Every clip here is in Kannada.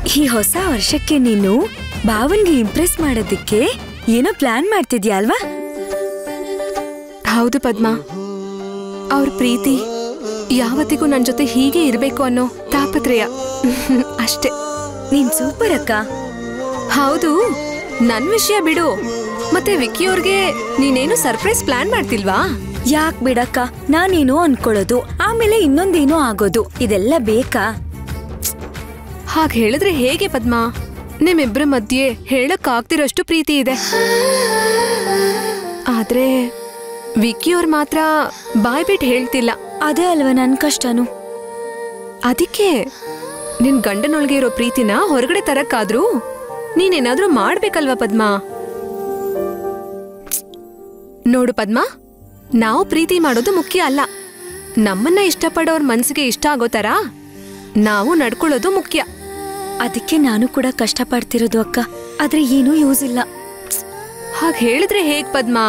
ಈ ಹೊಸ ವರ್ಷಕ್ಕೆ ನೀನು ಭಾವನ್ಗೆ ಇಂಪ್ರೆಸ್ ಮಾಡೋದಕ್ಕೆ ಏನೋ ಪ್ಲಾನ್ ಮಾಡ್ತಿದ್ಯಾ ಅಲ್ವಾ ಹೌದು ಪದ್ಮ ಅವ್ರ ಪ್ರೀತಿ ಯಾವತ್ತಿಗೂ ನನ್ ಜೊತೆ ಹೀಗೆ ಇರ್ಬೇಕು ಅನ್ನೋ ತಾಪತ್ರಯ ಅಷ್ಟೇ ನೀನ್ ಸೂಪರ್ ಅಕ್ಕ ಹೌದು ನನ್ ವಿಷಯ ಬಿಡು ಮತ್ತೆ ವಿಕ್ಕಿ ಅವ್ರಿಗೆ ನೀನೇನು ಸರ್ಪ್ರೈಸ್ ಪ್ಲಾನ್ ಮಾಡ್ತಿಲ್ವಾ ಯಾಕ್ ಬಿಡಕ್ಕ ನಾನೇನೋ ಅನ್ಕೊಳ್ಳೋದು ಆಮೇಲೆ ಇನ್ನೊಂದೇನೋ ಆಗೋದು ಇದೆಲ್ಲ ಬೇಕಾ ಹಾಗ್ ಹೇಳಿದ್ರೆ ಹೇಗೆ ಪದ್ಮ ನಿಮ್ಮಿಬ್ರ ಮಧ್ಯೆ ಹೇಳಕ್ ಆಗ್ತಿರೋಷ್ಟು ಪ್ರೀತಿ ಇದೆ ಆದ್ರೆ ವಿಕ್ಕಿ ಅವ್ರು ಮಾತ್ರ ಬಾಯ್ ಬಿಟ್ಟು ಹೇಳ್ತಿಲ್ಲ ಅದೇ ಅಲ್ವಾ ನನ್ ಕಷ್ಟನು ಅದಕ್ಕೆ ನಿನ್ ಗಂಡನೊಳಗೆ ಇರೋ ಪ್ರೀತಿನ ಹೊರಗಡೆ ತರಕ್ಕಾದ್ರೂ ನೀನೇನಾದ್ರೂ ಮಾಡ್ಬೇಕಲ್ವಾ ಪದ್ಮ ನೋಡು ಪದ್ಮ ನಾವು ಪ್ರೀತಿ ಮಾಡೋದು ಮುಖ್ಯ ಅಲ್ಲ ನಮ್ಮನ್ನ ಇಷ್ಟಪಡೋರ್ ಮನ್ಸಿಗೆ ಇಷ್ಟ ಆಗೋ ತರ ನಾವು ನಡ್ಕೊಳ್ಳೋದು ಮುಖ್ಯ ಅದಕ್ಕೆ ನಾನು ಕೂಡ ಕಷ್ಟ ಪಡ್ತಿರೋದು ಅಕ್ಕ ಆದ್ರೆ ಏನೂ ಯೂಸ್ ಇಲ್ಲ ಹಾಗ್ ಹೇಳಿದ್ರೆ ಹೇಗ್ ಪದ್ಮ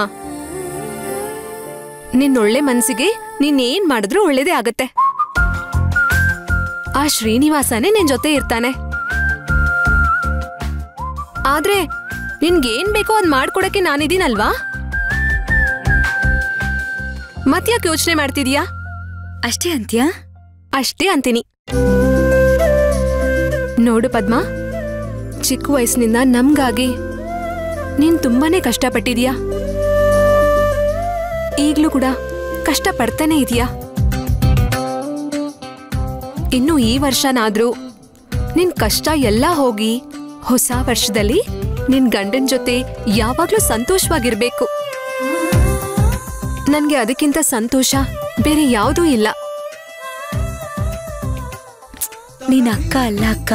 ನಿನ್ನೊಳ್ಳೆ ಮನ್ಸಿಗೆ ನೀನ್ ಏನ್ ಮಾಡಿದ್ರೂ ಒಳ್ಳೇದೇ ಆಗತ್ತೆ ಆ ಶ್ರೀನಿವಾಸನೇ ನಿನ್ ಜೊತೆ ಇರ್ತಾನೆ ಆದ್ರೆ ನಿನ್ಗೇನ್ ಬೇಕೋ ಅದ್ ಮಾಡ್ಕೊಡಕ್ಕೆ ನಾನಿದ್ದೀನಲ್ವಾ ಮತ್ಯಾಕ್ ಯೋಚನೆ ಮಾಡ್ತಿದ್ಯಾ ಅಷ್ಟೇ ಅಂತ್ಯಾ ಅಷ್ಟೇ ಅಂತೀನಿ ನೋಡು ಪದ್ಮ ಚಿಕ್ಕ ವಯಸ್ಸಿನಿಂದ ನಮ್ಗಾಗಿ ನೀನ್ ತುಂಬಾನೇ ಕಷ್ಟಪಟ್ಟಿದ್ಯಾ ಈಗ್ಲೂ ಕೂಡ ಕಷ್ಟ ಪಡ್ತಾನೆ ಇದೀಯಾ ಇನ್ನು ಈ ವರ್ಷನಾದ್ರೂ ನಿನ್ ಕಷ್ಟ ಎಲ್ಲ ಹೋಗಿ ಹೊಸ ವರ್ಷದಲ್ಲಿ ನಿನ್ ಗಂಡನ್ ಜೊತೆ ಯಾವಾಗ್ಲೂ ಸಂತೋಷವಾಗಿರ್ಬೇಕು ನನ್ಗೆ ಅದಕ್ಕಿಂತ ಸಂತೋಷ ಬೇರೆ ಯಾವುದೂ ಇಲ್ಲ ನೀನ್ ಅಕ್ಕ ಅಲ್ಲ ಅಕ್ಕ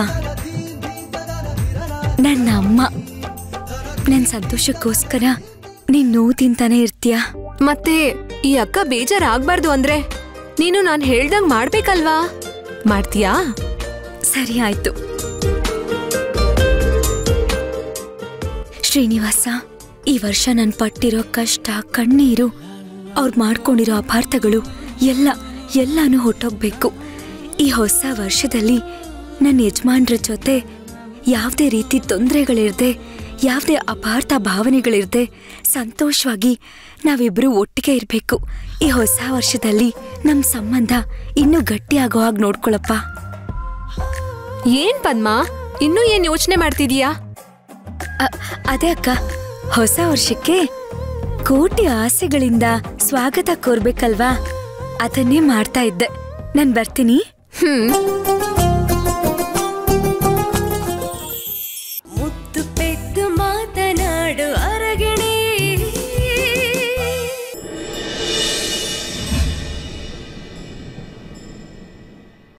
ನನ್ನ ಅಮ್ಮ ನನ್ ಸಂತೋಷಕ್ಕೋಸ್ಕರ ನೀನ್ ನೋವು ತಿಂತಾನೆ ಇರ್ತೀಯ ಮತ್ತೆ ಈ ಅಕ್ಕ ಬೇಜಾರಾಗ್ಬಾರ್ದು ಅಂದ್ರೆ ನೀನು ನಾನ್ ಹೇಳ್ದಂಗ್ ಮಾಡ್ಬೇಕಲ್ವಾ ಮಾಡ್ತೀಯಾ ಸರಿ ಆಯ್ತು ಶ್ರೀನಿವಾಸ ಈ ವರ್ಷ ನನ್ ಪಟ್ಟಿರೋ ಕಷ್ಟ ಕಣ್ಣೀರು ಅವ್ರು ಮಾಡ್ಕೊಂಡಿರೋ ಅಪಾರ್ಥಗಳು ಎಲ್ಲ ಎಲ್ಲಾನು ಹೊಟ್ಟೋಗ್ಬೇಕು ಈ ಹೊಸ ವರ್ಷದಲ್ಲಿ ನನ್ನ ಯಜಮಾನ್ರ ಜೊತೆ ಯಾವುದೇ ರೀತಿ ತೊಂದರೆಗಳಿರ್ದೆ ಯಾವುದೇ ಅಪಾರ್ಥ ಭಾವನೆಗಳಿರ್ದೆ ಸಂತೋಷವಾಗಿ ನಾವಿಬ್ರು ಒಟ್ಟಿಗೆ ಇರಬೇಕು ಈ ಹೊಸ ವರ್ಷದಲ್ಲಿ ನಮ್ಮ ಸಂಬಂಧ ಇನ್ನೂ ಗಟ್ಟಿಯಾಗೋ ಹಾಗೆ ನೋಡ್ಕೊಳಪ್ಪ ಏನ್ ಪದ್ಮ ಇನ್ನೂ ಏನ್ ಯೋಚನೆ ಮಾಡ್ತಿದೀಯಾ ಅ- ಅದೇ ಅಕ್ಕ ಹೊಸ ವರ್ಷಕ್ಕೆ ಕೋಟಿ ಆಸೆಗಳಿಂದ ಸ್ವಾಗತ ಕೋರ್ಬೇಕಲ್ವಾ ಅದನ್ನೇ ಮಾಡ್ತಾ ಇದ್ದೆ ನಾನ್ ಬರ್ತೀನಿ ಹ್ಮ್